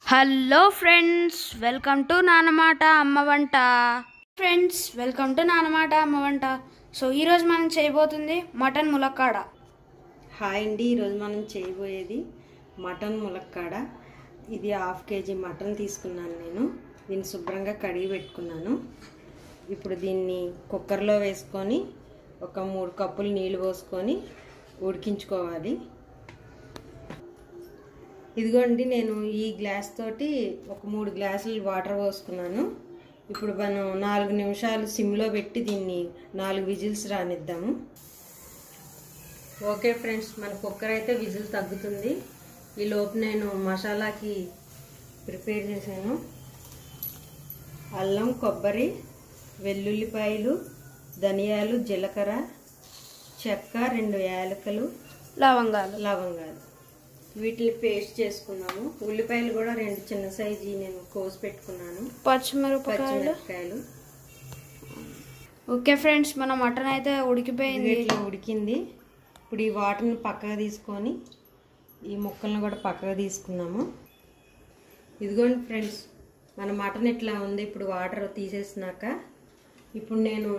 hello friends welcome to నాన్నమాట అమ్మ వంట ఫ్రెండ్స్ వెల్కమ్ టు నాన్నమాట అమ్మ వంట సో ఈరోజు మనం చేయబోతుంది మటన్ ములక్కాడ హాయ్ అండి ఈరోజు మనం చేయబోయేది మటన్ ములక్కాడ ఇది హాఫ్ కేజీ మటన్ తీసుకున్నాను నేను దీన్ని శుభ్రంగా కడిగి పెట్టుకున్నాను ఇప్పుడు దీన్ని కుక్కర్లో వేసుకొని ఒక మూడు కప్పులు నీళ్ళు పోసుకొని ఉడికించుకోవాలి ఇదిగోండి నేను ఈ గ్లాస్ తోటి ఒక మూడు గ్లాసులు వాటర్ పోసుకున్నాను ఇప్పుడు మనం నాలుగు నిమిషాలు సిమ్లో పెట్టి దీన్ని నాలుగు విజిల్స్ రానిద్దాము ఓకే ఫ్రెండ్స్ మన కుక్కర్ అయితే విజిల్ తగ్గుతుంది ఈ లోపు నేను మసాలాకి ప్రిపేర్ చేశాను అల్లం కొబ్బరి వెల్లుల్లిపాయలు ధనియాలు జీలకర్ర చెక్క రెండు యాలకులు లవంగాలు లవంగాలు వీటిని పేస్ట్ చేసుకున్నాము ఉల్లిపాయలు కూడా రెండు చిన్న సైజు నేను కోసి పెట్టుకున్నాను పచ్చిమిరపకాయలు పచ్చిమిరపకాయలు ఓకే ఫ్రెండ్స్ మన మటన్ అయితే ఉడికిపోయింది ఇట్లా ఉడికింది ఇప్పుడు ఈ వాటర్ని పక్కకు తీసుకొని ఈ ముక్కలను కూడా పక్కకు తీసుకున్నాము ఇదిగోండి ఫ్రెండ్స్ మన మటన్ ఇట్లా ఉంది ఇప్పుడు వాటర్ తీసేసినాక ఇప్పుడు నేను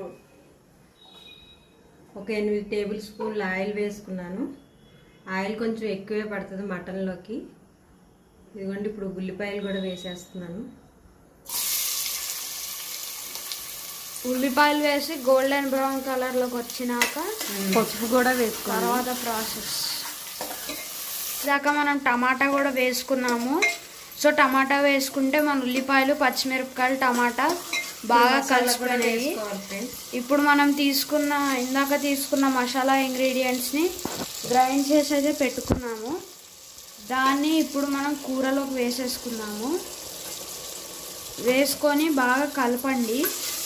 ఒక ఎనిమిది టేబుల్ స్పూన్లు ఆయిల్ వేసుకున్నాను ఆయిల్ కొంచెం ఎక్కువే పడుతుంది మటన్లోకి ఇదిగోండి ఇప్పుడు ఉల్లిపాయలు కూడా వేసేస్తున్నాను ఉల్లిపాయలు వేసి గోల్డెన్ బ్రౌన్ కలర్ లోకి వచ్చినాక పసుపు కూడా వేసుకోవాలి తర్వాత ప్రాసెస్ దాకా మనం టమాటా కూడా వేసుకున్నాము సో టమాటా వేసుకుంటే మన ఉల్లిపాయలు పచ్చిమిరపకాయలు టమాటా బాగా కలిసిపోయినాయి వేసుకోవాలి ఫ్రెండ్స్ ఇప్పుడు మనం తీసుకున్న ఇందాక తీసుకున్న మసాలా ఇంగ్రీడియంట్స్ని గ్రైండ్ చేసి అయితే పెట్టుకున్నాము దాన్ని ఇప్పుడు మనం కూరలోకి వేసేసుకున్నాము వేసుకొని బాగా కలపండి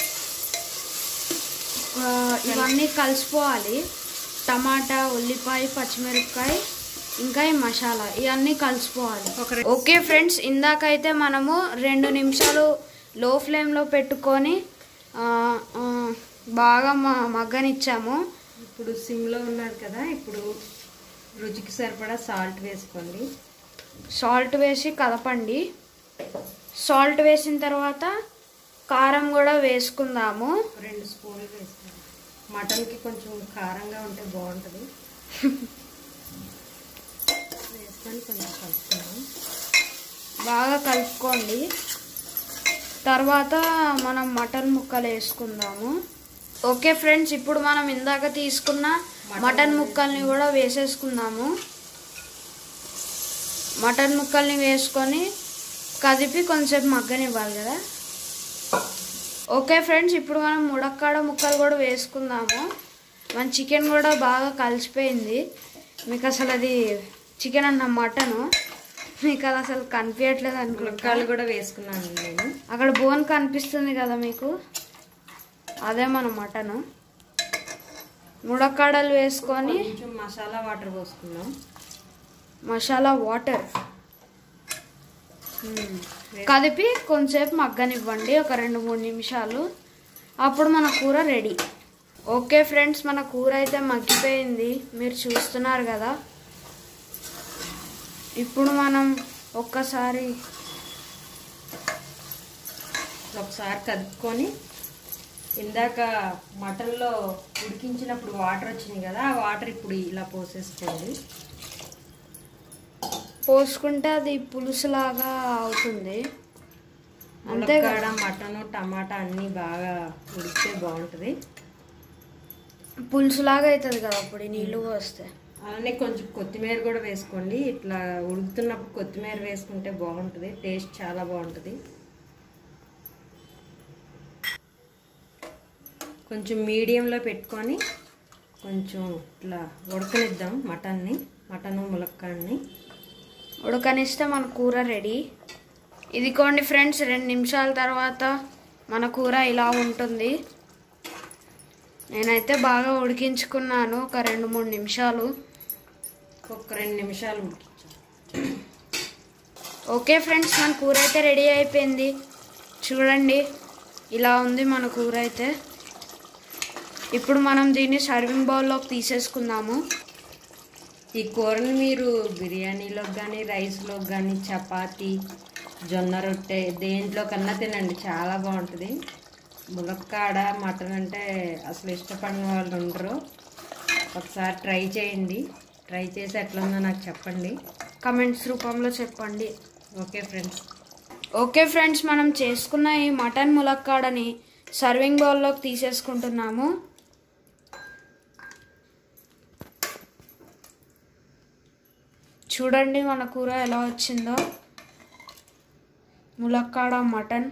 ఆ, ఇవన్నీ కలిసిపోవాలి టమాటా ఉల్లిపాయ పచ్చిమిరపకాయ ఇంకా ఈ మసాలా ఇవన్నీ కలిసిపోవాలి ఒక ఓకే ఫ్రెండ్స్ ఇందాకైతే మనము రెండు నిమిషాలు లో ఫ్లేమ్లో పెట్టుకొని ఆ, ఆ, బాగా మ మగ్గనిచ్చాము ఇప్పుడు సిమ్లో ఉన్నారు కదా ఇప్పుడు రుచికి సరిపడా సాల్ట్ వేసుకోండి సాల్ట్ వేసి కలపండి సాల్ట్ వేసిన తర్వాత కారం కూడా వేసుకుందాము రెండు స్పూన్లు వేసుకోండి మటన్కి కొంచెం కారంగా ఉంటే బాగుంటుంది వేసుకొని కొంచెం కలుపుకున్నాం బాగా కలుపుకోండి తర్వాత మనం మటన్ ముక్కలు వేసుకుందాము ఓకే ఫ్రెండ్స్ ఇప్పుడు మనం ఇందాక తీసుకున్న మటన్ ముక్కల్ని కూడా వేసేసుకుందాము మటన్ ముక్కల్ని వేసుకొని కదిపి కొంచెంసేపు మగ్గనివ్వాలి కదా ఓకే ఫ్రెండ్స్ ఇప్పుడు మనం ముడక్కాడ ముక్కలు కూడా వేసుకుందాము మన చికెన్ కూడా బాగా కలిసిపోయింది మీకు అసలు అది చికెన్ అన్న మటను మీకు అది అసలు కనిపించట్లేదు అనుకుంటా ములక్కాయలు కూడా వేసుకున్నాను నేను అక్కడ బోన్ కనిపిస్తుంది కదా మీకు అదే మన మటను ముడక్కాడలు వేసుకొని కొంచెం మసాలా వాటర్ పోసుకున్నాం మసాలా వాటర్ కదిపి కొంచెంసేపు మగ్గనివ్వండి ఒక రెండు మూడు నిమిషాలు అప్పుడు మన కూర రెడీ ఓకే ఫ్రెండ్స్ మన కూర అయితే మగ్గిపోయింది మీరు చూస్తున్నారు కదా ఇప్పుడు మనం ఒక్కసారి ఒకసారి కదుపుకొని ఇందాక మటన్లో ఉడికించినప్పుడు వాటర్ వచ్చింది కదా ఆ వాటర్ ఇప్పుడు ఇలా పోసేసుకోండి పోసుకుంటే అది పులుసులాగా అవుతుంది అంతే కదా ములక్కాడ మటన్ టమాటా అన్నీ బాగా ఉడికితే బాగుంటుంది పులుసులాగా అవుతుంది కదా అప్పుడు ఈ నీళ్ళు వస్తే అలానే కొంచెం కొత్తిమీర కూడా వేసుకోండి ఇట్లా ఉడుకుతున్నప్పుడు కొత్తిమీర వేసుకుంటే బాగుంటుంది టేస్ట్ చాలా బాగుంటుంది కొంచెం మీడియంలో పెట్టుకొని కొంచెం ఇట్లా ఉడకనిద్దాం మటన్ని మటను ములక్కాడని ఉడకనిస్తే మన కూర రెడీ ఇదిగోండి ఫ్రెండ్స్ రెండు నిమిషాల తర్వాత మన కూర ఇలా ఉంటుంది నేనైతే బాగా ఉడికించుకున్నాను ఒక రెండు మూడు నిమిషాలు ఒక రెండు నిమిషాలు ఉడికించాం ఓకే ఫ్రెండ్స్ మన కూర అయితే రెడీ అయిపోయింది చూడండి ఇలా ఉంది మన కూర అయితే ఇప్పుడు మనం దీన్ని సర్వింగ్ బౌల్లోకి తీసేసుకుందాము ఈ కూరని మీరు బిర్యానీలోకి కానీ రైస్లోకి కానీ చపాతి జొన్న రొట్టె దేంట్లో కన్నా తినండి చాలా బాగుంటుంది ములక్కాడ మటన్ అంటే అసలు ఇష్టపడిన వాళ్ళు ఉండరు ఒకసారి ట్రై చేయండి ట్రై చేసి ఎట్లా ఉందో నాకు చెప్పండి కమెంట్స్ రూపంలో చెప్పండి ఓకే ఫ్రెండ్స్ ఓకే ఫ్రెండ్స్ మనం చేసుకున్న ఈ మటన్ ములక్కాడని సర్వింగ్ బౌల్లోకి తీసేసుకుంటున్నాము చూడండి మన కూర ఎలా వచ్చిందో ములక్కాడ మటన్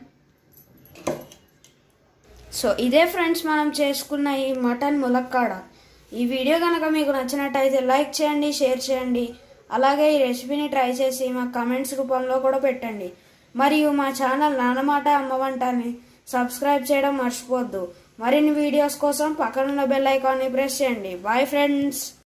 సో ఇదే ఫ్రెండ్స్ మనం చేసుకున్న ఈ మటన్ ములక్కాడ ఈ వీడియో కనుక మీకు నచ్చినట్టయితే లైక్ చేయండి షేర్ చేయండి అలాగే ఈ రెసిపీని ట్రై చేసి మా కమెంట్స్ రూపంలో కూడా పెట్టండి మరియు మా ఛానల్ నాన్నమాట అమ్మ వంటని సబ్స్క్రైబ్ చేయడం మర్చిపోవద్దు మరిన్ని వీడియోస్ కోసం పక్కనున్న బెల్ ఐకాన్ని ప్రెస్ చేయండి బాయ్ ఫ్రెండ్స్